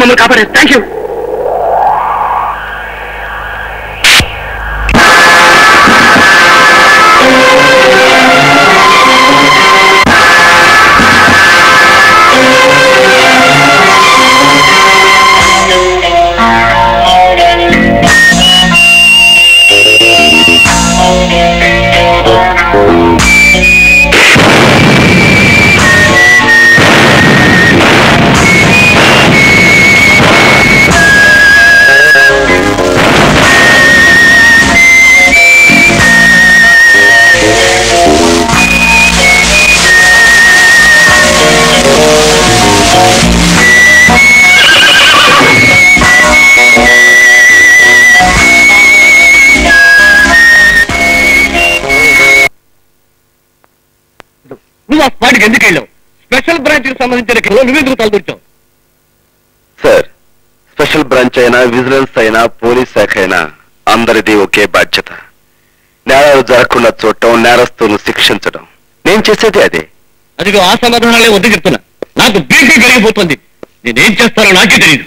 మమ్మల్ని కాపాడారు thank you నువ్వు ఆ స్పాట్కి ఎందుకు వెళ్ళావు స్పెషల్ బ్రాంచ్ కి సంబంధించిన కేసులో నువ్వెందుకు తలదొచ్చావు సార్ స్పెషల్ బ్రాంచ్ అయినా విజిలెన్స్ అయినా పోలీస్ శాఖ అయినా అందరిది ఒకే బాధ్యత నేరాలు జరగకుండా చూడటం నేరస్తులను శిక్షించడం నేను చేసేది అదే అదిగో ఆ సమాధానాలే వద్దు చెప్తున్నా నాకు బీపీ పెరిగిపోతుంది నేనేం చేస్తానో నాకే తెలియదు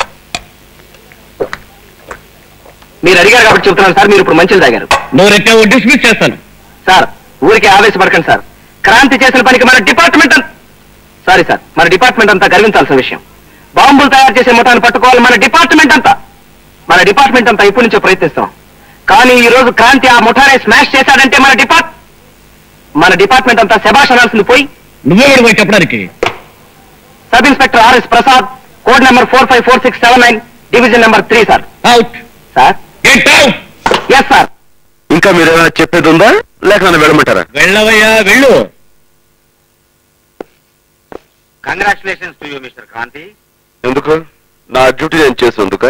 మీరు అడిగారు కాబట్టి చెప్తున్నాను సార్ మీరు ఇప్పుడు మంచిది తాగారు నువ్వు రెట్టావు డిస్మిస్ చేస్తాను సార్ ఊరికే ఆవేశపడకండి సార్ క్రాంతి చేసిన పనికి మన డిపార్ట్మెంట్ అం- సారీ సార్ మన డిపార్ట్మెంట్ అంతా గర్వించాల్సిన విషయం బాంబులు తయారు చేసే ముఠాన్ని పట్టుకోవాలి మన డిపార్ట్మెంట్ అంతా మన డిపార్ట్మెంట్ అంతా ఇప్పటి నుంచో ప్రయత్నిస్తాం కానీ ఈ రోజు క్రాంతి ఆ ముఠానే స్మాష్ చేశాడంటే మన డిపార్ట్ మన డిపార్ట్మెంట్ అంతా శభాష్ అనాల్సింది పోయి నువ్వెవడు పోయి చెప్పడానికి sub inspector RS Prasad code number four five four six seven nine division number three sir out sir get out yes sir ఇంకా మీరు ఏమైనా చెప్పేది ఉందా లేక నన్ను వెళ్ళమంటారా వెళ్ళవయ్యా వెళ్ళు congratulations to you mister Kranthi ఎందుకు నా డ్యూటీ నేను చేసేందుక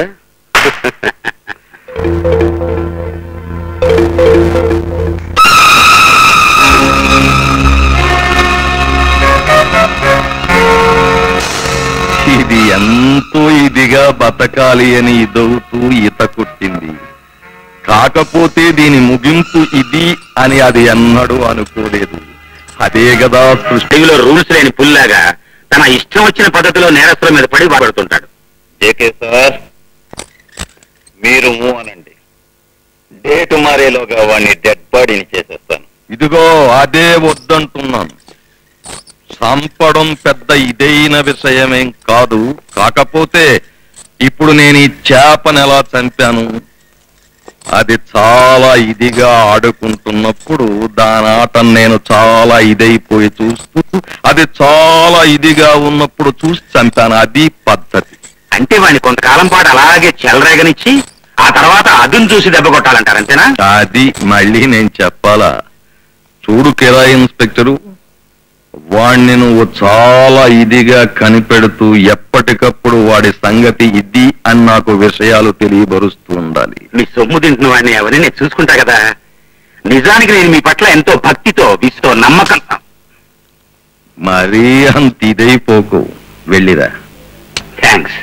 ఇది ఎంతో ఇదిగా బతకాలి అని ఇదవుతూ ఈత కొట్టింది కాకపోతే దీని ముగింపు ఇది అని అది ఎన్నడూ అనుకోలేదు అదే కదా సృష్టి తెలుగులో రూల్స్ లేని పుల్లాగా తన ఇష్టం వచ్చిన పద్ధతిలో నేరస్తుల మీద పడి బాధపడుతుంటాడు జేకే సార్ మీరు మూ అనండి డేట్ మారేలోగా వాడిని డెడ్ బాడీని చేసేస్తాను ఇదిగో అదే వద్దంటున్నాను చంపడం పెద్ద ఇదైన విషయమేం కాదు కాకపోతే ఇప్పుడు నేను ఈ చేపను ఎలా చంపాను అది చాలా ఇదిగా ఆడుకుంటున్నప్పుడు దాని ఆట నేను చాలా ఇదైపోయి చూస్తూ అది చాలా ఇదిగా ఉన్నప్పుడు చూసి చంపాను అది పద్ధతి అంటే వాడిని కొంతకాలం పాటు అలాగే చెలరేగనిచ్చి ఆ తర్వాత అదును చూసి దెబ్బ కొట్టాలంటారు అంతేనా అది మళ్ళీ నేను చెప్పాలా చూడు కిరా ఇన్స్పెక్టరు వాణ్ణి నువ్వు చాలా ఇదిగా కనిపెడుతూ ఎప్పటికప్పుడు వాడి సంగతి ఇది అని నాకు విషయాలు తెలియబరుస్తూ ఉండాలి మీ సొమ్ము తింటున్న వాడిని అవన్నీ నేను చూసుకుంటా కదా నిజానికి నేను మీ పట్ల ఎంతో భక్తితో విసుతో నమ్మకం మరీ అంత ఇదైపోకు వెళ్ళిరా థ్యాంక్స్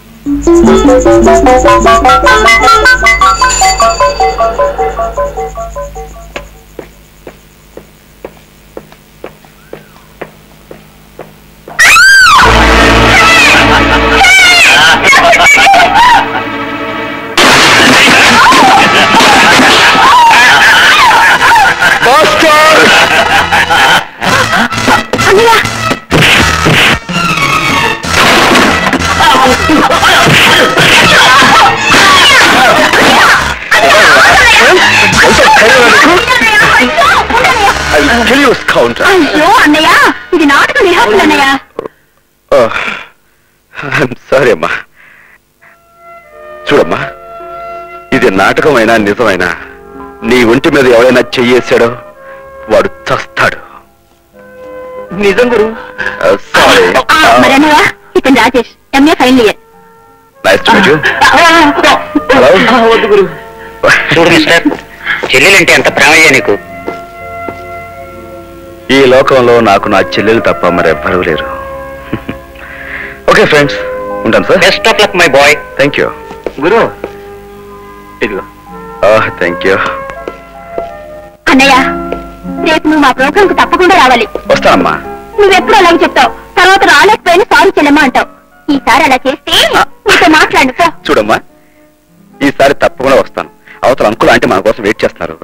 కౌంటర్ అయ్యో అన్నయ్య ఇది నాటక రిహార్సల్ అన్నయ్య సారీ అమ్మా చూడమ్మా ఇది నాటకమైనా నిజమైనా నీ ఒంటి మీద ఎవరైనా చెయ్యేశాడో వాడు చస్తాడు నిజం గురు సారీ ఆ, మరి అన్నయ్య ఇతను Rajesh MA final year nice to meet you hello వద్దు గురు చూడు మిస్టర్ చెల్లెలంటే ఎంత ప్రేమయ్యా నీకు ఈ లోకంలో నాకు నా చెల్లెలు తప్ప మరెవ్వరూ లేరు ఓకే ఫ్రెండ్స్ ఉంటాను sir best of luck my boy thank you గురు ఇదిగో థ్యాంక్ యూ అన్నయ్య రేపు నువ్వు మా ప్రోగ్రామ్ కు తప్పకుండా రావాలి వస్తానమ్మా నువ్వెప్పుడు అలాగే చెప్తావు తర్వాత రాలేకపోయినా సారీ చెల్లెమ్మ అంటావు ఈసారి అలా చేస్తే ఆ, వెయిట్ చేస్తారు